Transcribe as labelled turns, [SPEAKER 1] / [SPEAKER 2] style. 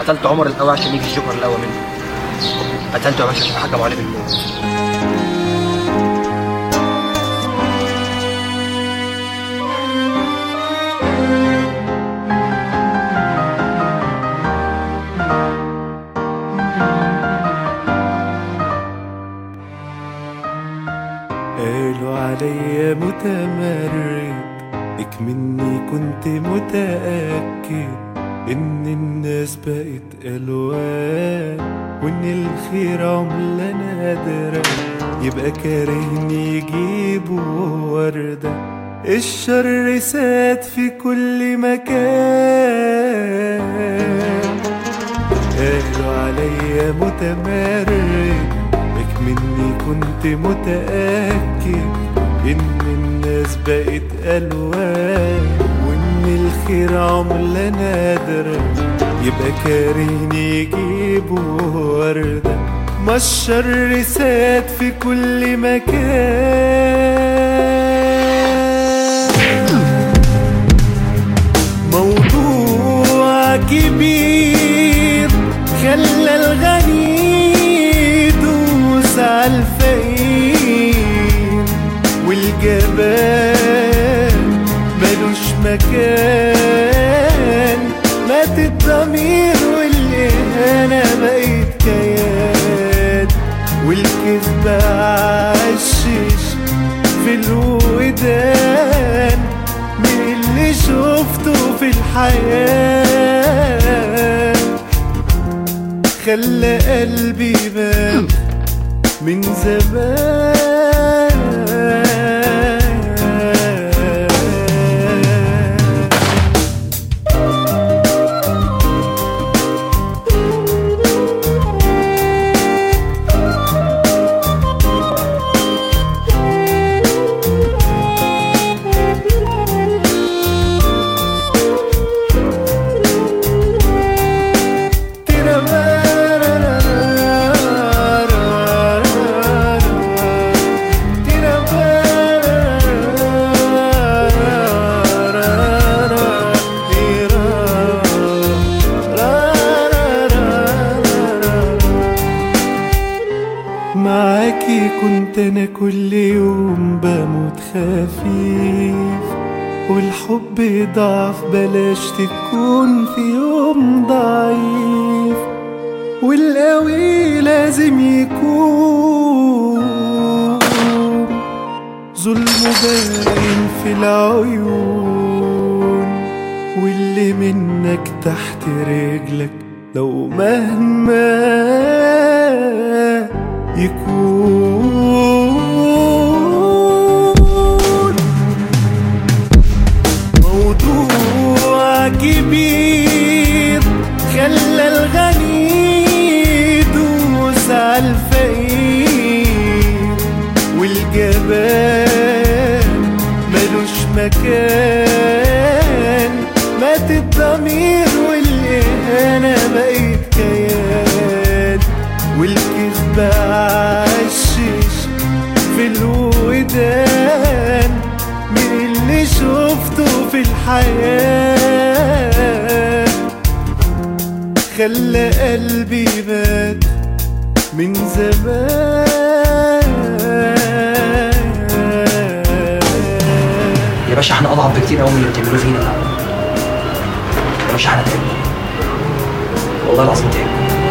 [SPEAKER 1] قتلت عمر القوي عشان يجي الجوكر القوي منه قتلته يا باشا عشان حكموا عليه بالموت
[SPEAKER 2] قالوا عليا متمرد مني كنت متأكد إن الناس بقت ألوان وإن الخير عملة نادرة يبقى كارهني يجيبوا وردة الشر ساد في كل مكان قالوا عليا متمرد مني كنت متأكد إن الناس بقت ألوان وإن الخير عملة نادرة يبقى كارهني يجيبوا وردة ما الشر ساد في كل مكان موضوع كبير خلى الغني يدوس على الفقير والجبان ملوش مكان مات الضمير والإهانة بقت كيان والكذب عشش في الودان من اللي شفته في الحياة خلى قلبي مات من زمان معاكي كنت انا كل يوم بموت خفيف والحب ضعف بلاش تكون في يوم ضعيف والقوي لازم يكون ظلمه باين في العيون واللي منك تحت رجلك لو مهما يكون موضوع كبير خلى الغني يدوس على الفقير والجبان ملوش مكان مات الضمير والإهانة بقت كيان والكذب عشش في الودان من اللي شفته في الحياة خلى قلبي مات من زمان
[SPEAKER 1] يا باشا احنا اضعف بكتير قوي من اللي بتعملوه فينا يا باشا احنا تعبنا والله العظيم تعبنا